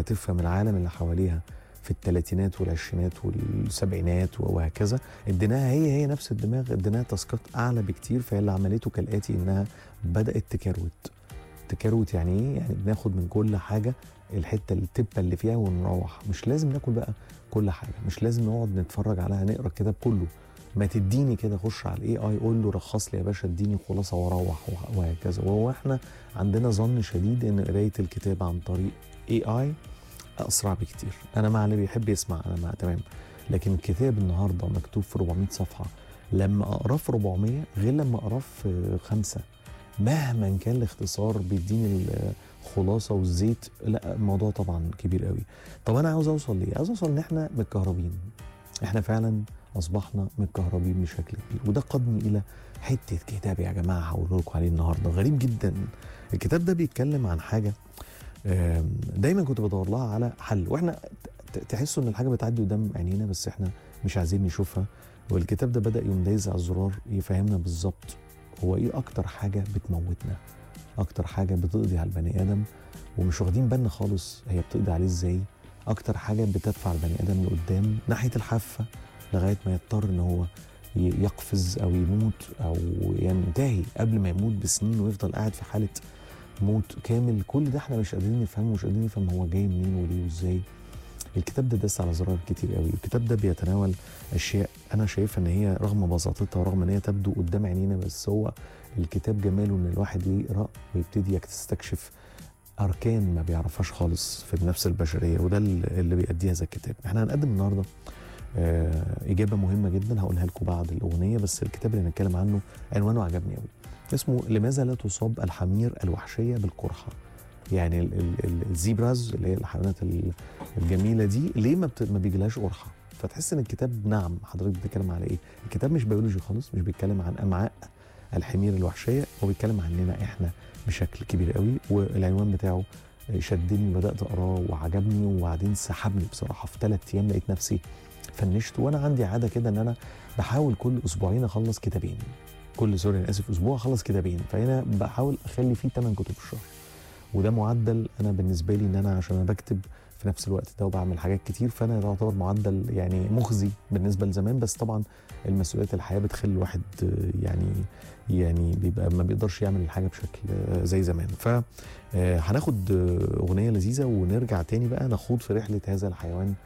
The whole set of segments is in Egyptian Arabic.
فتفهم العالم اللي حواليها في الثلاثينات والعشرينات والسبعينات وهكذا اديناها هي هي نفس الدماغ اديناها تاسكات اعلى بكتير فهي اللي عملته كالاتي انها بدات تكروت تكروت يعني ايه يعني بناخد من كل حاجه الحته التبه اللي فيها ونروح مش لازم ناكل بقى كل حاجه مش لازم نقعد نتفرج عليها نقرا الكتاب كله ما تديني كده خش على الاي اي قول له رخص لي يا باشا اديني خلاصه واروح وهكذا وهو احنا عندنا ظن شديد ان قرايه الكتاب عن طريق اي اي اسرع بكتير انا مع اللي بيحب يسمع انا مع تمام لكن الكتاب النهارده مكتوب في 400 صفحه لما اقراه في 400 غير لما اقراه في خمسه مهما كان الاختصار بيديني الخلاصه والزيت لا الموضوع طبعا كبير قوي طب انا عاوز اوصل ليه عاوز اوصل ان احنا متكهربين احنا فعلا اصبحنا متكهربين بشكل كبير وده قادني الى حته كتاب يا جماعه هقول لكم عليه النهارده غريب جدا الكتاب ده بيتكلم عن حاجه دايما كنت بدور لها على حل واحنا تحسوا ان الحاجه بتعدي قدام عينينا بس احنا مش عايزين نشوفها والكتاب ده بدا يوم دايز على الزرار يفهمنا بالظبط هو ايه اكتر حاجه بتموتنا اكتر حاجه بتقضي على البني ادم ومش واخدين بالنا خالص هي بتقضي عليه ازاي اكتر حاجه بتدفع البني ادم لقدام ناحيه الحافه لغايه ما يضطر ان هو يقفز او يموت او ينتهي قبل ما يموت بسنين ويفضل قاعد في حاله موت كامل كل ده احنا مش قادرين نفهمه مش قادرين نفهم هو جاي منين وليه وازاي الكتاب ده داس على زرار كتير قوي الكتاب ده بيتناول اشياء انا شايفها ان هي رغم بساطتها ورغم ان هي تبدو قدام عينينا بس هو الكتاب جماله ان الواحد يقرا ويبتدي يستكشف اركان ما بيعرفهاش خالص في النفس البشريه وده اللي بيأديها هذا الكتاب احنا هنقدم النهارده آه اجابه مهمه جدا هقولها لكم بعد الاغنيه بس الكتاب اللي هنتكلم عنه عنوانه عجبني قوي اسمه لماذا لا تصاب الحمير الوحشيه بالقرحه يعني الزيبراز اللي هي الحيوانات الجميله دي ليه ما, بت... ما بيجيلهاش قرحه فتحس ان الكتاب نعم حضرتك بتتكلم على ايه الكتاب مش بيولوجي خالص مش بيتكلم عن امعاء الحمير الوحشيه هو بيتكلم عننا احنا بشكل كبير قوي والعنوان بتاعه شدني وبدات اقراه وعجبني وبعدين سحبني بصراحه في ثلاث ايام لقيت نفسي فنشت وانا عندي عاده كده ان انا بحاول كل اسبوعين اخلص كتابين كل سوري انا اسف اسبوع اخلص كتابين فهنا بحاول اخلي فيه 8 كتب في الشهر وده معدل انا بالنسبه لي ان انا عشان انا بكتب في نفس الوقت ده وبعمل حاجات كتير فانا يعتبر معدل يعني مخزي بالنسبه لزمان بس طبعا المسؤوليات الحياه بتخلي الواحد يعني يعني بيبقى ما بيقدرش يعمل الحاجه بشكل زي زمان ف هناخد اغنيه لذيذه ونرجع تاني بقى نخوض في رحله هذا الحيوان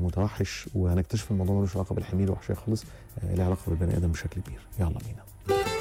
المتوحش وهنكتشف الموضوع ملوش علاقه بالحمير وحشيه خالص له علاقه بالبني ادم بشكل كبير يلا بينا